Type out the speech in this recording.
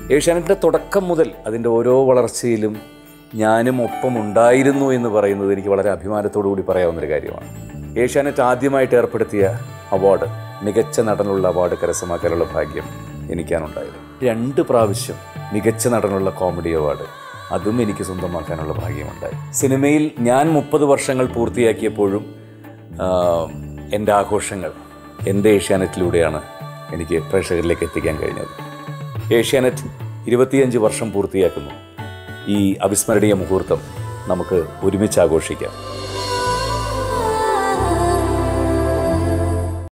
ഏഷ്യാനെറ്റിൻ്റെ തുടക്കം മുതൽ അതിൻ്റെ ഓരോ വളർച്ചയിലും ഞാനും ഒപ്പം ഉണ്ടായിരുന്നു എന്ന് പറയുന്നത് എനിക്ക് വളരെ അഭിമാനത്തോടു കൂടി പറയാവുന്നൊരു കാര്യമാണ് ഏഷ്യാനെറ്റ് ആദ്യമായിട്ട് ഏർപ്പെടുത്തിയ അവാർഡ് മികച്ച നടനുള്ള അവാർഡ് കരസ്ഥമാക്കാനുള്ള ഭാഗ്യം എനിക്കാണുണ്ടായത് രണ്ട് പ്രാവശ്യം മികച്ച നടനുള്ള കോമഡി അവാർഡ് അതും എനിക്ക് സ്വന്തമാക്കാനുള്ള ഭാഗ്യമുണ്ടായി സിനിമയിൽ ഞാൻ മുപ്പത് വർഷങ്ങൾ പൂർത്തിയാക്കിയപ്പോഴും ആ, എൻ്റെ ആഘോഷങ്ങൾ എൻ്റെ ഏഷ്യാനെറ്റിലൂടെയാണ് എനിക്ക് പ്രേക്ഷകരിലേക്ക് എത്തിക്കാൻ കഴിഞ്ഞത് ഏഷ്യാനെറ്റ് ഇരുപത്തിയഞ്ച് വർഷം പൂർത്തിയാക്കുന്നു ഈ അവിസ്മരണീയ മുഹൂർത്തം നമുക്ക് ഒരുമിച്ച് ആഘോഷിക്കാം